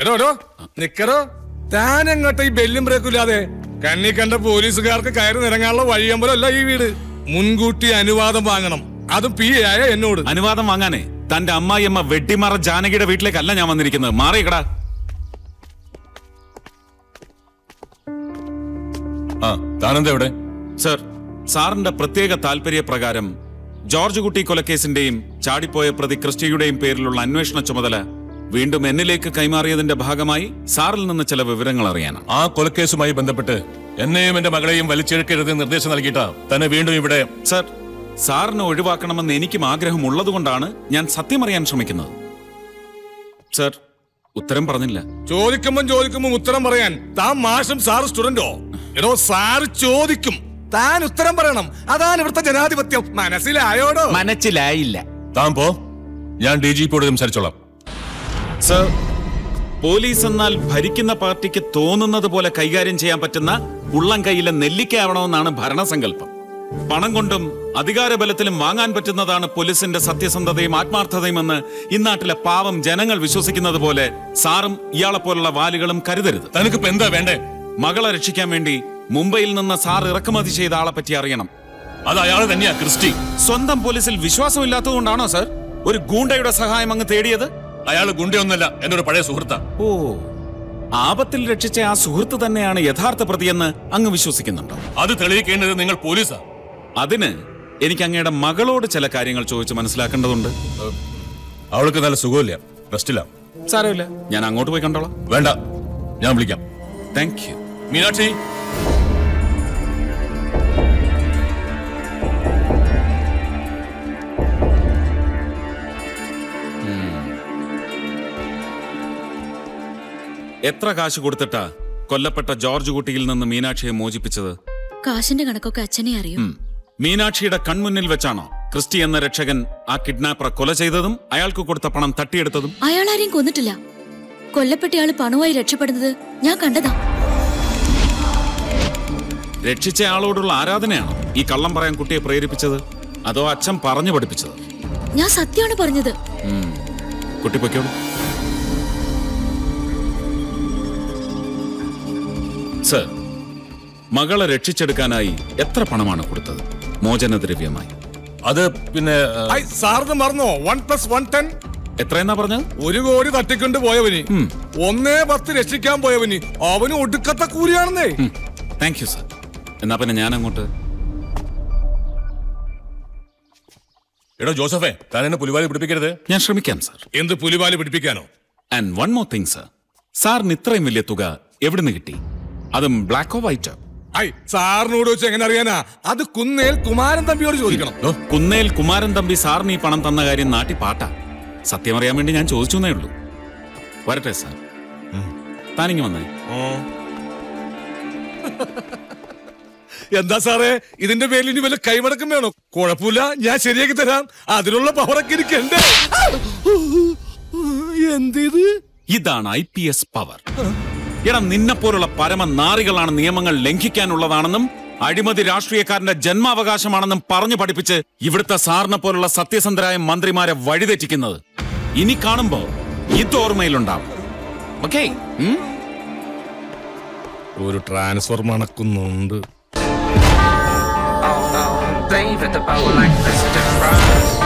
എടോ എടോ നിക്കടോ താൻ എങ്ങോട്ട് ഈ ബെല്ലും ബ്രേക്കും ഇല്ലാതെ കണ്ണി കണ്ട പോലീസുകാർക്ക് കയറി നിറങ്ങാനുള്ള വഴിയമ്പലമല്ല ഈ വീട് മുൻകൂട്ടി അനുവാദം വാങ്ങണം അതും പി എ ആയ എന്നോട് അനുവാദം വാങ്ങാനേ തന്റെ അമ്മായിയമ്മ വെട്ടിമാറ ജാനകിയുടെ വീട്ടിലേക്കല്ല ഞാൻ വന്നിരിക്കുന്നത് മാറിയിക്കടാ ആ താനെന്താ ഇവിടെ സർ സാറിന്റെ പ്രത്യേക താല്പര്യപ്രകാരം ജോർജ് കുട്ടി കൊലക്കേസിന്റെയും ചാടിപ്പോയ പ്രതി ക്രിസ്റ്റിയുടെയും പേരിലുള്ള അന്വേഷണ ചുമതല വീണ്ടും എന്നിലേക്ക് കൈമാറിയതിന്റെ ഭാഗമായി സാറിൽ നിന്ന് ചില വിവരങ്ങൾ അറിയാനാണ് ആ കൊലക്കേസുമായി ബന്ധപ്പെട്ട് എന്നെയും എന്റെ മകളെയും വലിച്ചെടുക്കരുത് നിർദ്ദേശം നൽകിയിട്ടാ തന്നെ വീണ്ടും ഇവിടെ സർ സാറിനെ ഒഴിവാക്കണമെന്ന് എനിക്കും ആഗ്രഹമുള്ളതുകൊണ്ടാണ് ഞാൻ സത്യം അറിയാൻ ശ്രമിക്കുന്നത് സർ ഉത്തരം പറഞ്ഞില്ല ചോദിക്കുമ്പം ചോദിക്കുമ്പം ഉത്തരം പറയാൻ താൻ മാഷും സാറ് സ്റ്റുഡന്റോ എടോ സാറ് ചോദിക്കും താൻ ഉത്തരം പറയണം അതാണ് ഇവിടുത്തെ ജനാധിപത്യം മനസ്സിലായോടോ മനസ്സിലായില്ല താൻ പോ ഞാൻ ഡി ജി പിയോട് സംസാരിച്ചോളാം സർ പോലീസ് എന്നാൽ ഭരിക്കുന്ന പാർട്ടിക്ക് തോന്നുന്നത് പോലെ കൈകാര്യം ചെയ്യാൻ പറ്റുന്ന ഉള്ളം കൈയിലെ നെല്ലിക്കയാവണമെന്നാണ് ഭരണസങ്കല്പം പണം കൊണ്ടും അധികാരബലത്തിലും വാങ്ങാൻ പറ്റുന്നതാണ് പോലീസിന്റെ സത്യസന്ധതയും ആത്മാർത്ഥതയും എന്ന് ഇന്നാട്ടിലെ പാവം ജനങ്ങൾ വിശ്വസിക്കുന്നത് പോലെ സാറും ഇയാളെപ്പോലുള്ള വാലുകളും കരുതരുത് തനിക്കിപ്പോ എന്താ വേണ്ടേ മകളെ രക്ഷിക്കാൻ വേണ്ടി മുംബൈയിൽ നിന്ന് സാർ ഇറക്കുമതി ചെയ്ത ആളെ പറ്റി അറിയണം അത് അയാൾ തന്നെയാ ക്രിസ്റ്റി സ്വന്തം പോലീസിൽ വിശ്വാസമില്ലാത്തതുകൊണ്ടാണോ സർ ഒരു ഗൂണ്ടയുടെ സഹായം അങ്ങ് തേടിയത് അയാൾ ഗുണ്ടയൊന്നല്ല എന്റെ ഒരു പഴയ സുഹൃത്താ ഓ ആപത്തിൽ രക്ഷിച്ച ആ സുഹൃത്ത് തന്നെയാണ് യഥാർത്ഥ പ്രതിയെന്ന് അങ്ങ് വിശ്വസിക്കുന്നുണ്ടോ അത് തെളിയിക്കേണ്ടത് നിങ്ങൾ പോലീസാ അതിന് എനിക്ക് അങ്ങയുടെ മകളോട് ചില കാര്യങ്ങൾ ചോദിച്ച് മനസ്സിലാക്കേണ്ടതുണ്ട് അവൾക്ക് നല്ല സുഖമില്ല റെസ്റ്റില്ല സാരമില്ല ഞാൻ അങ്ങോട്ട് പോയി കണ്ടോളാം വേണ്ട ഞാൻ വിളിക്കാം താങ്ക് യു മീനാക്ഷി എത്ര കാശ് കൊടുത്തിട്ടാ കൊല്ലപ്പെട്ട ജോർജ് കുട്ടിയിൽ നിന്ന് മീനാക്ഷിയെ മോചിപ്പിച്ചത് കാശിന്റെ കണക്കൊക്കെ അച്ഛനെ അറിയൂ ഉം. മീനാക്ഷിയുടെ കൺമുന്നിൽ വെച്ചാണോ ക്രിസ്റ്റി എന്ന രക്ഷകൻ ആ കിഡ്നാപ്പറെ കൊല ചെയ്തതും അയാൾക്ക് കൊടുത്ത പണം തട്ടിയെടുത്തതും അയാൾ ആരെയും കൊന്നിട്ടില്ല കൊല്ലപ്പെട്ടയാള് പണവുമായി രക്ഷപ്പെടുന്നത് ഞാൻ കണ്ടതാ രക്ഷിച്ച ആളോടുള്ള ആരാധനയാണോ ഈ കള്ളം പറയാൻ കുട്ടിയെ പ്രേരിപ്പിച്ചത് അതോ അച്ഛൻ പറഞ്ഞു പഠിപ്പിച്ചത് ഞാൻ സത്യമാണ് പറഞ്ഞത് ഉം. കുട്ടി പൊയ്ക്കോളൂ സർ മകളെ രക്ഷിച്ചെടുക്കാനായി എത്ര പണമാണ് കൊടുത്തത് മോചനദ്രവ്യമായി അത് പിന്നെ ആ, ഐ സാറിന് മറന്നോ വൺ പ്ലസ് വൺ ടെൻ എത്രയെന്നാ പറഞ്ഞത് ഒരു കോടി തട്ടിക്കൊണ്ട് പോയവന് ഉം. ഒന്നേ പത്ത് രക്ഷിക്കാൻ പോയവന് അവന് ഒടുക്കത്തെ കൂലിയാണെന്നേ താങ്ക് യു സർ എന്നാ പിന്നെ ഞാൻ അങ്ങോട്ട് എടോ ജോസഫേ താൻ എന്നെ പുലിവാലി പിടിപ്പിക്കരുത് ഞാൻ ശ്രമിക്കാം സർ എന്ത് പുലിവാല് പിടിപ്പിക്കാനോ and one more thing sir സാറിന് ഇത്രയും വലിയ തുക എവിടുന്ന് കിട്ടി അതും ബ്ലാക്കോ വൈറ്റോ ഐ സാറിനോട് വെച്ച് എങ്ങനെ അറിയാനാ അത് കുന്നേൽ കുമാരൻ തമ്പിയോട് ചോദിക്കണം ഓ, കുന്നേൽ കുമാരൻ തമ്പി സാറിന് ഈ പണം തന്ന കാര്യം നാട്ടി പാട്ടാ സത്യം അറിയാൻ വേണ്ടി ഞാൻ ചോദിച്ചു എന്നേ ഉള്ളൂ വരട്ടെ സാർ താനിങ്ങി വന്നേ എന്താ സാറേ ഇതിന്റെ പേരിൽ ഇനി വല്ല കൈമടക്കം വേണോ കുഴപ്പമില്ല ഞാൻ ശരിയാക്കി തരാം അതിനുള്ള പവറൊക്കെ എനിക്കുണ്ട് എന്തിത് ഇതാണ് ഐ പി എസ് പവർ എടാ നിന്നെപ്പോലുള്ള പരമ നാറികളാണ് നിയമങ്ങൾ ലംഘിക്കാനുള്ളതാണെന്നും അഴിമതി രാഷ്ട്രീയക്കാരന്റെ ജന്മാവകാശമാണെന്നും പറഞ്ഞു പഠിപ്പിച്ച് ഇവിടുത്തെ സാറിനെ പോലുള്ള സത്യസന്ധരായ മന്ത്രിമാരെ വഴിതെറ്റിക്കുന്നത് ഇനി കാണുമ്പോ ഇത് ഓർമ്മയിലുണ്ടാവും ഓക്കേ ഒരു ട്രാൻസ്ഫർ മണക്കുന്നുണ്ട് David the bow like Christopher Frost.